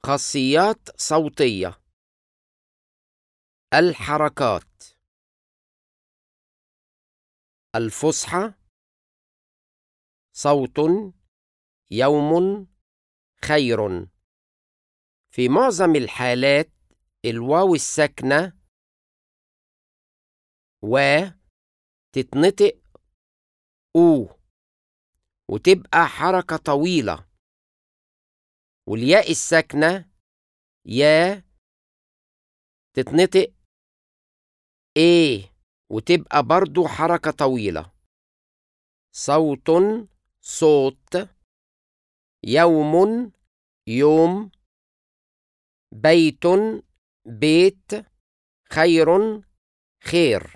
خاصيات صوتية الحركات الفصحى صوت يوم خير في معظم الحالات الواو الساكنة و تتنطق أو وتبقى حركة طويلة والياء الساكنة يا تتنطق ايه وتبقى برضو حركة طويلة صوت صوت يوم يوم بيت بيت خير خير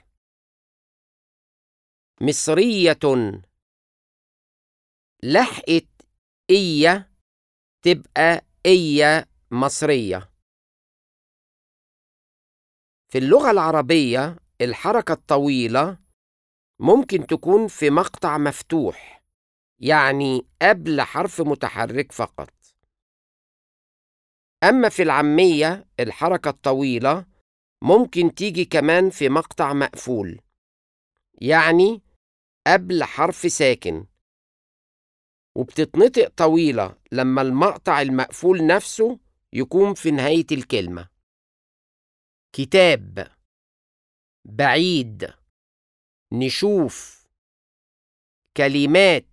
مصرية لحقت إية تبقى إية مصرية في اللغة العربية الحركة الطويلة ممكن تكون في مقطع مفتوح يعني قبل حرف متحرك فقط أما في العامية الحركة الطويلة ممكن تيجي كمان في مقطع مقفول يعني قبل حرف ساكن وبتتنطق طويلة لما المقطع المقفول نفسه يكون في نهاية الكلمة كتاب بعيد نشوف كلمات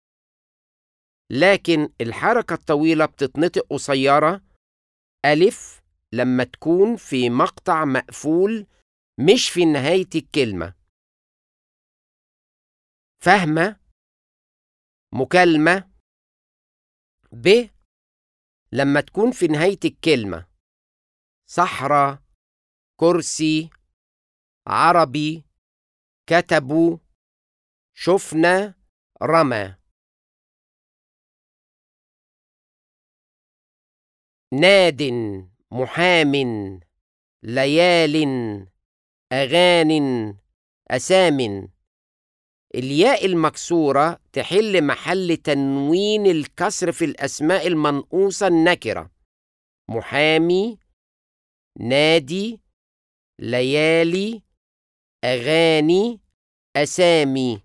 لكن الحركة الطويلة بتتنطق قصيرة ألف لما تكون في مقطع مقفول مش في نهاية الكلمة فهمة مكالمة ب لما تكون في نهاية الكلمة صحراء كرسي عربي كتبوا شفنا رمى ناد محام ليال أغان أسام الياء المكسورة تحل محل تنوين الكسر في الأسماء المنقوصة النكرة محامي نادي ليالي أغاني أسامي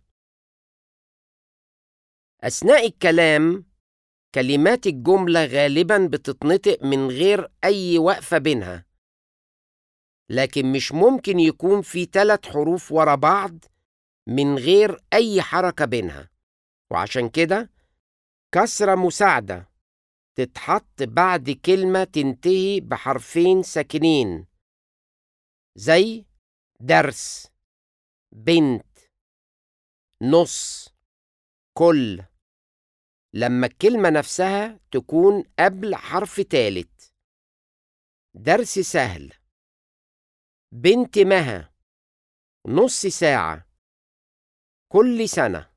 أثناء الكلام كلمات الجملة غالبا بتتنطق من غير أي وقفة بينها لكن مش ممكن يكون في ثلاث حروف ورا بعض من غير أي حركة بينها وعشان كده كسرة مساعدة تتحط بعد كلمة تنتهي بحرفين ساكنين زي درس بنت نص كل لما الكلمة نفسها تكون قبل حرف تالت درس سهل بنت مها نص ساعة كل سنة